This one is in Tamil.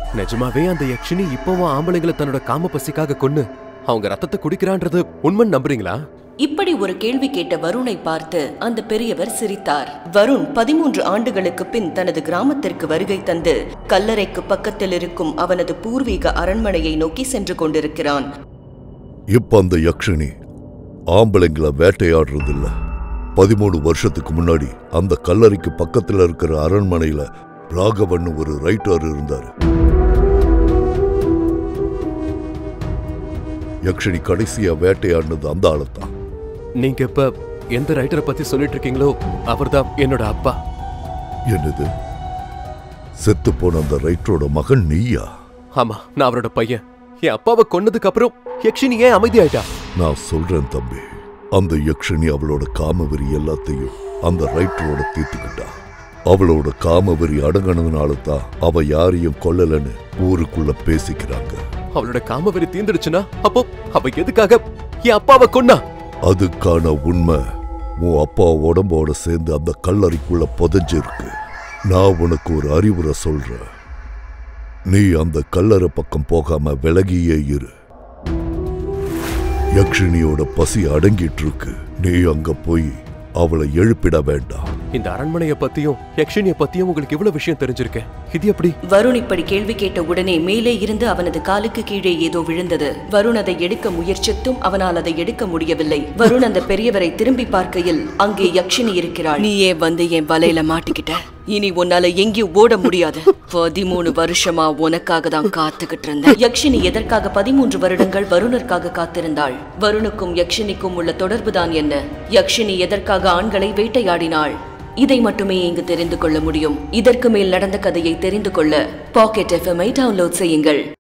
நிஜமாவே அந்த யக்ஷினி இப்பவும் ஆம்பளைங்களை தன்னோட காம பசிக்காக கொன்னு அவங்க ரத்தத்தை குடிக்கிறான்றது உண்மைன்னு நம்புறீங்களா இப்படி ஒரு கேள்வி கேட்ட வருணை பார்த்து அந்த பெரியவர் சிரித்தார் வருண் பதிமூன்று ஆண்டுகளுக்கு பின் தனது கிராமத்திற்கு வருகை தந்து கல்லறைக்கு பக்கத்தில் இருக்கும் அவனது பூர்வீக அரண்மனையை நோக்கி சென்று கொண்டிருக்கிறான் இப்ப அந்த யக்ஷினி ஆம்பளைங்களை வேட்டையாடுறது இல்ல பதிமூணு வருஷத்துக்கு முன்னாடி அந்த கல்லறைக்கு பக்கத்துல இருக்கிற அரண்மனையில ராகவன் ஒரு ரைட்டர் இருந்தாரு யக்ஷினி கடைசியா வேட்டையாடினது அந்த ஆளத்தான் நீங்க இப்ப எந்த ரைட்டரை பத்தி சொல்லிட்டு இருக்கீங்களோ அவர்தான் என்னோட அப்பா என்னது செத்து போன அந்த ரைட்டரோட மகன் நீயா ஆமா நான் அவரோட பையன் என் அப்பாவை கொன்னதுக்கு அப்புறம் யக்ஷினி ஏன் அமைதியாயிட்டா நான் சொல்றேன் தம்பி அந்த யக்ஷினி அவளோட காமவெறி எல்லாத்தையும் அந்த ரைட்டரோட தீர்த்துக்கிட்டா அவளோட காமவெறி அடங்கினதுனால தான் அவ யாரையும் கொல்லலன்னு ஊருக்குள்ள பேசிக்கிறாங்க அவளோட காமவெறி தீந்துடுச்சுன்னா அப்போ அவ எதுக்காக என் அப்பாவை கொன்னா அதுக்கான உண்மை உன் அப்பா உடம்போட சேர்ந்து அந்த கல்லறைக்குள்ள புதைஞ்சிருக்கு நான் உனக்கு ஒரு அறிவுரை சொல்றேன் நீ அந்த கல்லறை பக்கம் போகாம விலகியே இரு யக்ஷினியோட பசி அடங்கிட்டு இருக்கு நீ அங்க போய் அவளை எழுப்பிட வேண்டாம் இந்த அரண்மனைய பத்தியும் யக்ஷினிய பத்தியும் உங்களுக்கு இவ்வளவு விஷயம் தெரிஞ்சிருக்கேன் இது எப்படி வருண் இப்படி கேள்வி கேட்ட உடனே மேலே இருந்து அவனது காலுக்கு கீழே ஏதோ விழுந்தது வருண் அதை எடுக்க முயற்சித்தும் அவனால் அதை எடுக்க முடியவில்லை வருண் அந்த பெரியவரை திரும்பி பார்க்கையில் அங்கே யக்ஷினி இருக்கிறாள் நீயே வந்து என் வலையில மாட்டிக்கிட்ட இனி உன்னால எங்கேயும் ஓட முடியாது பதிமூணு வருஷமா உனக்காக தான் காத்துக்கிட்டு இருந்தேன் யக்ஷினி எதற்காக பதிமூன்று வருடங்கள் வருணருக்காக காத்திருந்தாள் வருணுக்கும் யக்ஷினிக்கும் உள்ள தொடர்புதான் என்ன யக்ஷினி எதற்காக ஆண்களை வேட்டையாடினாள் இதை மட்டுமே இங்கு தெரிந்து கொள்ள முடியும் இதற்கு மேல் நடந்த கதையை தெரிந்து கொள்ள பாக்கெட் எஃப்எம் ஐ டவுன்லோட் செய்யுங்கள்